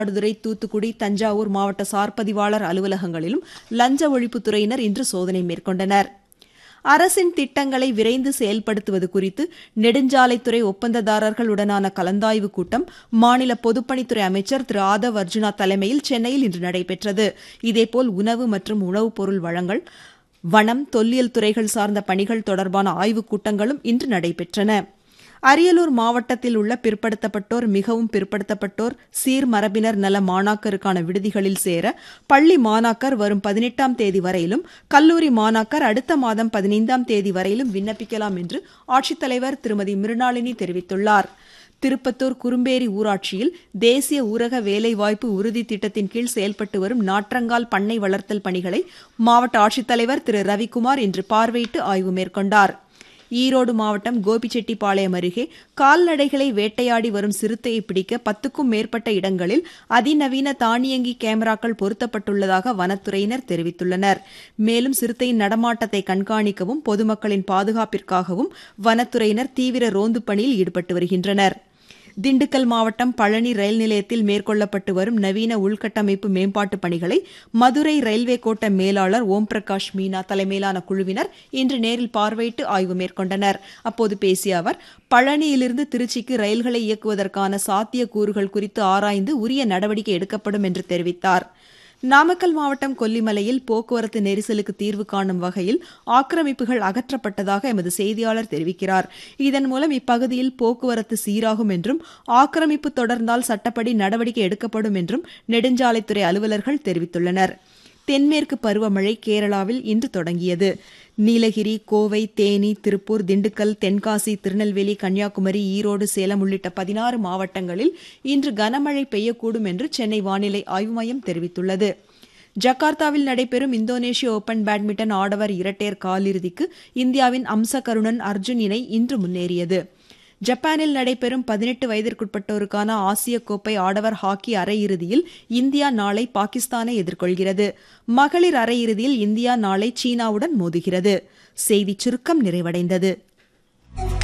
மயிலாடுதுறை தூத்துக்குடி தஞ்சாவூர் மாவட்ட சார் பதிவாளர் அலுவலகங்களிலும் லஞ்ச ஒழிப்புத்துறையினர் இன்று சோதனை மேற்கொண்டனர் அரசின் திட்டங்களை விரைந்து செயல்படுத்துவது குறித்து நெடுஞ்சாலைத்துறை ஒப்பந்ததாரர்களுடனான கலந்தாய்வு கூட்டம் மாநில பொதுப்பணித்துறை அமைச்சர் திரு ஆதவ் அர்ஜுனா தலைமையில் சென்னையில் இன்று நடைபெற்றது இதேபோல் உணவு மற்றும் உணவுப் பொருள் வழங்கல் வனம் தொல்லியல் துறைகள் சார்ந்த பணிகள் தொடர்பான ஆய்வுக் கூட்டங்களும் இன்று நடைபெற்றன அரியலூர் மாவட்டத்தில் உள்ள பிற்படுத்தப்பட்டோர் மிகவும் பிற்படுத்தப்பட்டோர் சீர்மரபினர் நல மாணாக்கருக்கான விடுதிகளில் சேர பள்ளி மாணாக்கர் வரும் பதினெட்டாம் தேதி வரையிலும் கல்லூரி மாணாக்கர் அடுத்த மாதம் பதினைந்தாம் தேதி வரையிலும் விண்ணப்பிக்கலாம் என்று ஆட்சித்தலைவர் திருமதி மிருணாளினி தெரிவித்துள்ளார் திருப்பத்தூர் குறும்பேரி ஊராட்சியில் தேசிய ஊரக வேலைவாய்ப்பு உறுதி திட்டத்தின் கீழ் செயல்பட்டு வரும் நாற்றங்கால் பண்ணை வளர்த்தல் பணிகளை மாவட்ட ஆட்சித்தலைவர் திரு ரவிக்குமார் இன்று பார்வையிட்டு ஆய்வு மேற்கொண்டார் ஈரோடு மாவட்டம் கோபிச்செட்டிப்பாளையம் அருகே கால்நடைகளை வேட்டையாடி வரும் சிறுத்தையை பிடிக்க பத்துக்கும் மேற்பட்ட இடங்களில் அதிநவீன தானியங்கி கேமராக்கள் பொருத்தப்பட்டுள்ளதாக வனத்துறையினர் தெரிவித்துள்ளனர் மேலும் சிறுத்தையின் நடமாட்டத்தை கண்காணிக்கவும் பொதுமக்களின் பாதுகாப்பிற்காகவும் வனத்துறையினர் தீவிர ரோந்து பணியில் ஈடுபட்டு வருகின்றனர் திண்டுக்கல் மாவட்டம் பழனி ரயில் நிலையத்தில் மேற்கொள்ளப்பட்டு வரும் நவீன உள்கட்டமைப்பு மேம்பாட்டுப் பணிகளை மதுரை ரயில்வே கோட்ட மேலாளர் ஓம் பிரகாஷ் மீனா தலைமையிலான குழுவினர் இன்று நேரில் பார்வையிட்டு ஆய்வு மேற்கொண்டனர் அப்போது பேசிய அவர் பழனியிலிருந்து திருச்சிக்கு ரயில்களை இயக்குவதற்கான சாத்தியக்கூறுகள் குறித்து ஆராய்ந்து உரிய நடவடிக்கை எடுக்கப்படும் என்று தெரிவித்தார் நாமக்கல் மாவட்டம் கொல்லிமலையில் போக்குவரத்து நெரிசலுக்கு தீர்வு காணும் வகையில் ஆக்கிரமிப்புகள் அகற்றப்பட்டதாக எமது செய்தியாளர் தெரிவிக்கிறார் இதன் மூலம் இப்பகுதியில் போக்குவரத்து சீராகும் என்றும் ஆக்கிரமிப்பு தொடர்ந்தால் சட்டப்படி நடவடிக்கை எடுக்கப்படும் என்றும் நெடுஞ்சாலைத்துறை அலுவலர்கள் தெரிவித்துள்ளனர் தென்மேற்கு பருவமழை கேரளாவில் இன்று தொடங்கியது நீலகிரி கோவை தேனி திருப்பூர் திண்டுக்கல் தென்காசி திருநெல்வேலி கன்னியாகுமரி ஈரோடு சேலம் உள்ளிட்ட பதினாறு மாவட்டங்களில் இன்று கனமழை பெய்யக்கூடும் என்று சென்னை வானிலை ஆய்வு மையம் தெரிவித்துள்ளது ஜகார்த்தாவில் நடைபெறும் இந்தோனேஷிய ஓபன் பேட்மிண்டன் ஆடவர் இரட்டையர் காலிறுதிக்கு இந்தியாவின் அம்சகருணன் அர்ஜுன் இணை இன்று முன்னேறியது ஜப்பானில் நடைபெறும் பதினெட்டு வயதிற்குட்பட்டோருக்கான ஆசிய கோப்பை ஆடவர் ஹாக்கி அரையிறுதியில் இந்தியா நாளை பாகிஸ்தானை எதிர்கொள்கிறது மகளிர் அரையிறுதியில் இந்தியா நாளை சீனாவுடன் மோதுகிறது செய்திச் சுருக்கம் நிறைவடைந்தது